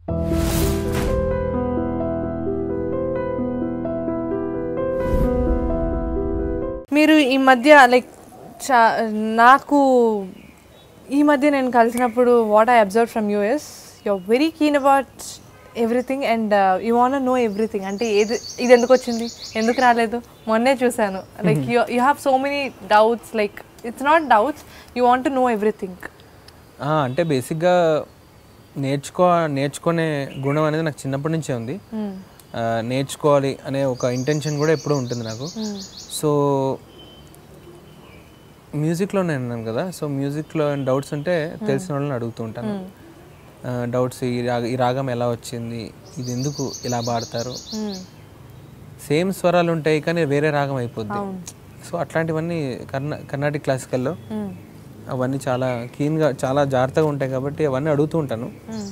మీరు ఈ మధ్య లైక్ చా నాకు ఈ మధ్య నేను కలిసినప్పుడు what I observe from us you are very keen about everything and you want know everything అంటే ఏది ఇది ఎందుకు వచ్చింది ఎందుకు రాలేదు మొన్నే చూశాను like you you have so many doubts like it's not doubts you want to know everything ఆ, అంటే బేసిక్గా నేర్చుకో నేర్చుకునే గుణం అనేది నాకు చిన్నప్పటి నుంచే ఉంది ఆ, నేర్చుకోవాలి అనే ఒక ఇంటెన్షన్ కూడా ఎప్పుడూ ఉంటుంది నాకు సో మ్యూజిక్లో నేను అన్నాను కదా సో మ్యూజిక్లో డౌట్స్ ఉంటే తెలిసిన వాళ్ళని అడుగుతూ ఉంటాను డౌట్స్ ఈ రాగ ఈ రాగం ఎలా వచ్చింది ఇది ఎందుకు ఇలా పాడతారు సేమ్ స్వరాలు ఉంటాయి కానీ వేరే రాగం అయిపోద్ది సో అట్లాంటివన్నీ కర్ణా కర్ణాటిక్ క్లాసికల్లో అవన్నీ చాలా కీన్గా చాలా జాగ్రత్తగా ఉంటాయి కాబట్టి అవన్నీ అడుగుతూ ఉంటాను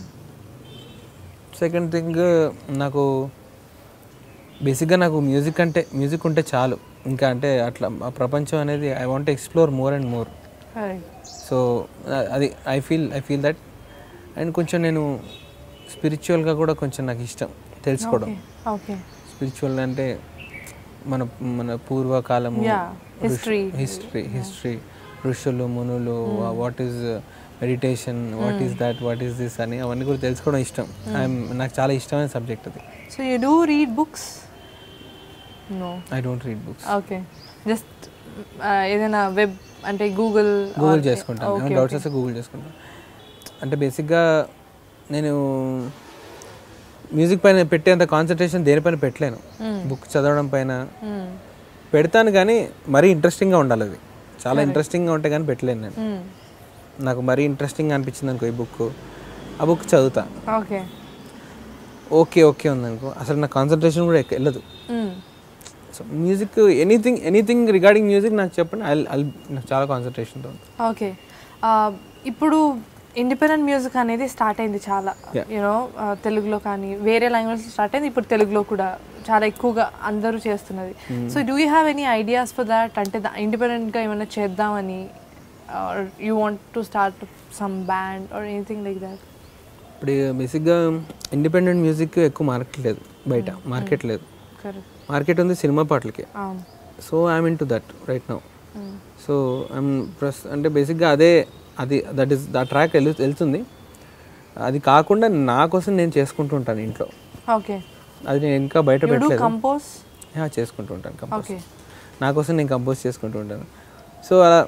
సెకండ్ థింగ్ నాకు బేసిక్గా నాకు మ్యూజిక్ అంటే మ్యూజిక్ ఉంటే చాలు ఇంకా అంటే అట్లా ఆ ప్రపంచం అనేది I want explore more and more so అది I feel I feel that and కొంచెం నేను స్పిరిచువల్గా కూడా కొంచెం నాకు ఇష్టం తెలుసుకోవడం ఓకే స్పిరిచువల్ అంటే మన మన పూర్వకాలము Yeah, history. హిస్టరీ హిస్టరీ ఋషులు మునులు what is meditation what is that what is this అని అవన్నీ కూడా తెలుసుకోవడం ఇష్టం I'm- నాకు చాలా ఇష్టమైన సబ్జెక్ట్ అది so you do read books no I don't read books okay just ఏదైనా వెబ్ అంటే గూగుల్ గూగుల్ చేసుకుంటాను ఏమైనా డౌట్స్ వస్తే గూగుల్ చేసుకుంటాను అంటే బేసిక్గా నేను మ్యూజిక్ పైన పెట్టేంత కాన్సన్ట్రేషన్ దేనిపైన పెట్టలేను బుక్ చదవడం పైన పెడతాను కానీ మరీ ఇంట్రెస్టింగ్గా ఉండాలి అది చాలా ఇంట్రెస్టింగ్గా ఉంటే కానీ పెట్టలేను నేను నాకు మరీ ఇంట్రెస్టింగ్ అనిపించింది అనుకో ఈ బుక్ ఆ బుక్ చదువుతా ఓకే ఓకే ఓకే ఉందనుకో అసలు నా కాన్సన్ట్రేషన్ కూడా ఎక్క- వెళ్ళదు so music anything anything regarding music నాకు చెప్పండి ఐ నాకు చాలా కాన్సన్ట్రేషన్తో ఉంటుంది ఓకే ఇప్పుడు ఇండిపెండెంట్ మ్యూజిక్ అనేది స్టార్ట్ అయింది చాలా యూనో తెలుగులో కానీ వేరే లాంగ్వేజ్ స్టార్ట్ అయింది ఇప్పుడు తెలుగులో కూడా చాలా ఎక్కువగా అందరూ చేస్తున్నది so do you have any ideas for that అంటే ఇండిపెండెంట్గా ఏమైనా చేద్దామని you want to start some band or anything like that ఇప్పుడు బేసిక్గా ఇండిపెండెంట్ మ్యూజిక్ ఎక్కువ మార్కెట్ లేదు బయట మార్కెట్ లేదు కరెక్ట్ మార్కెట్ ఉంది సినిమా పాటలకి అవును so I'm in to that right now so I'm ప్రస్ అంటే బేసిక్గా అదే అది దట్ ఈస్ ఆ ట్రాక్ వెళు వెళ్తుంది అది కాకుండా నా కోసం నేను చేసుకుంటూ ఉంటాను ఇంట్లో ఓకే అది నేను ఇంకా బయట యూ డూ పెట్టలేదు కంపోజ్ యా, చేసుకుంటూ ఉంటాను కంపోజ్ ఓకే నా కోసం నేను కంపోజ్ చేసుకుంటూ ఉంటాను సో అలా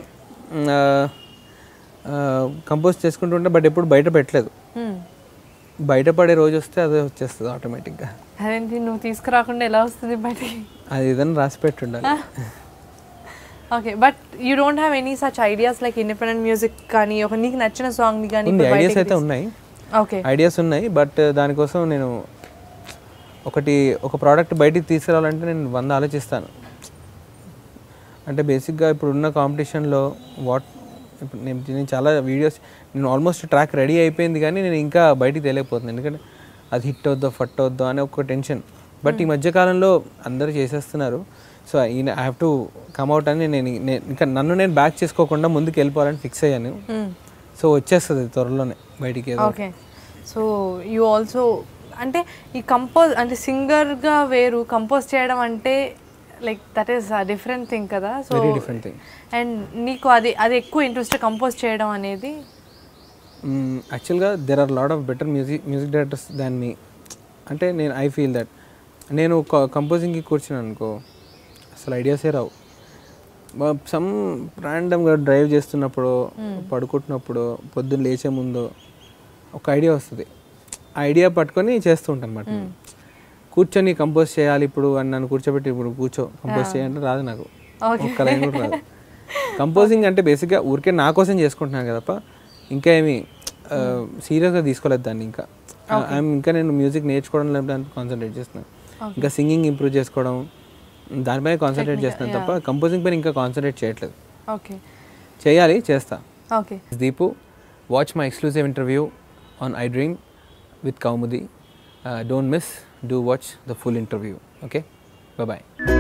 కంపోజ్ చేసుకుంటూ ఉంటాను బట్ ఎప్పుడు బయట పెట్టలేదు బయటపడే రోజు వస్తే అదే వచ్చేస్తుంది ఆటోమేటిక్గా అదేంటి నువ్వు తీసుకురాకుండా ఎలా వస్తుంది బయటికి అది ఏదైనా రాసి పెట్టుండాలి okay but you don't have any such ideas like independent music కానీ ఒక నీకు నచ్చిన సాంగ్ ని కానీ ఉంది ఐడియాస్ అయితే ఉన్నాయి ఓకే ఐడియాస్ ఉన్నాయి బట్ దానికోసం నేను ఒకటి ఒక ప్రోడక్ట్ బయటికి తీసుకురావాలంటే నేను వంద ఆలోచిస్తాను అంటే బేసిక్గా ఇప్పుడు ఉన్న కాంపిటీషన్లో వాట్ ఇప్పుడు నేను నేను చాలా వీడియోస్ నేను ఆల్మోస్ట్ ట్రాక్ రెడీ అయిపోయింది కానీ నేను ఇంకా బయటికి తెలియకపోతున్నాను ఎందుకంటే అది హిట్ అవుద్దో ఫట్ అవుద్దో అనే ఒక టెన్షన్ బట్ ఈ మధ్య కాలంలో అందరూ చేసేస్తున్నారు సో ఈయన ఐ హ్యావ్ టు కమ్అవుట్ అని నేను నేను ఇంకా నన్ను నేను బ్యాక్ చేసుకోకుండా ముందుకు వెళ్ళిపోవాలని ఫిక్స్ అయ్యాను సో వచ్చేస్తుంది త్వరలోనే బయటికి ఏదో ఓకే సో యూ ఆల్సో అంటే ఈ కంపోజ్ అంటే సింగర్గా వేరు కంపోజ్ చేయడం అంటే like that is different thing కదా so very different thing and నీకు అది అది ఎక్కువ ఇంట్రెస్ట్ కంపోజ్ చేయడం అనేది యాక్చువల్గా there are lot of better music music directors than me అంటే నేను ఐ ఫీల్ దట్ నేను కంపోజింగ్కి కూర్చున్నాను అనుకో అసలు ఐడియాసే రావు సమ్ ర్యాండమ్గా డ్రైవ్ చేస్తున్నప్పుడు పడుకుంటున్నప్పుడు పొద్దున్న లేచే ముందు ఒక ఐడియా వస్తుంది ఆ ఐడియా పట్టుకొని చేస్తూ ఉంటాను అనమాట కూర్చొని కంపోజ్ చేయాలి ఇప్పుడు అని నన్ను కూర్చోబెట్టి ఇప్పుడు కూర్చో కంపోజ్ చేయాలంటే రాదు నాకు ఒక్క లైన్ కూడా రాదు కంపోజింగ్ అంటే బేసిక్గా ఊరికే నా కోసం చేసుకుంటున్నాను కదా తప్ప ఇంకా ఏమి సీరియస్గా తీసుకోలేదు దాన్ని ఇంకా ఐఎమ్ ఇంకా నేను మ్యూజిక్ నేర్చుకోవడం లేదంటే కాన్సన్ట్రేట్ చేస్తున్నాను ఇంకా సింగింగ్ ఇంప్రూవ్ చేసుకోవడం దానిపైన కాన్సన్ట్రేట్ చేస్తున్నాను తప్ప కంపోజింగ్ పైన ఇంకా కాన్సన్ట్రేట్ చేయట్లేదు ఓకే చేయాలి చేస్తా okay Deepu watch my exclusive interview on iDream with Kaumudi don't miss do watch the full interview okay bye